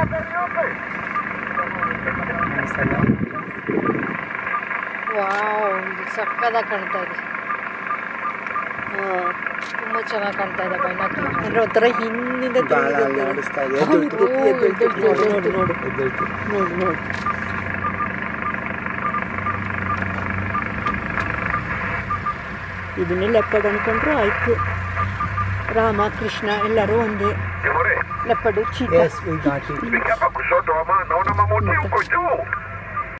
ಕಾಣಿಸಲ್ಲ ವಾವ್ ಇದು ಸಕ್ಕದಾಗಿ ಕಾಣ್ತಾ ಇದೆ ತುಂಬ ಚೆನ್ನಾಗಿ ಕಾಣ್ತಾ ಇದೆ ಬೈನಾಕ್ಯುಲರ್ ಅಂದ್ರೆ ಒಂಥರ ಹಿಂದಿಂದ ಬಾಲ ತಿಳಿದಿದೆ. ಅಲ್ಲಾಡಿಸ್ತಾ ಇದೆ ಹೌದು, ಎದ್ದೇಳ್ತು, ಎದ್ದೇಳ್ತು, ಎದ್ದೇಳ್ತು, ನೋಡು, ನೋಡು, ಎದ್ದೇಳ್ತು. ನೋಡು, ಎದ್ದೇಳ್ತು. ನೋಡು ನೋಡು ಇದನ್ನೇ ಲೆಪ್ಪಡ್ ಅನ್ಕೊಂಡ್ರು ಆಯ್ತು ರಾಮ ಕೃಷ್ಣ ಎಲ್ಲರೂ ಒಂದೇ Signore, ಲೆಪ್ಪಡು ಚೀತ Yes, we got it. mi chiama qui sotto, ma non una motivo con giù.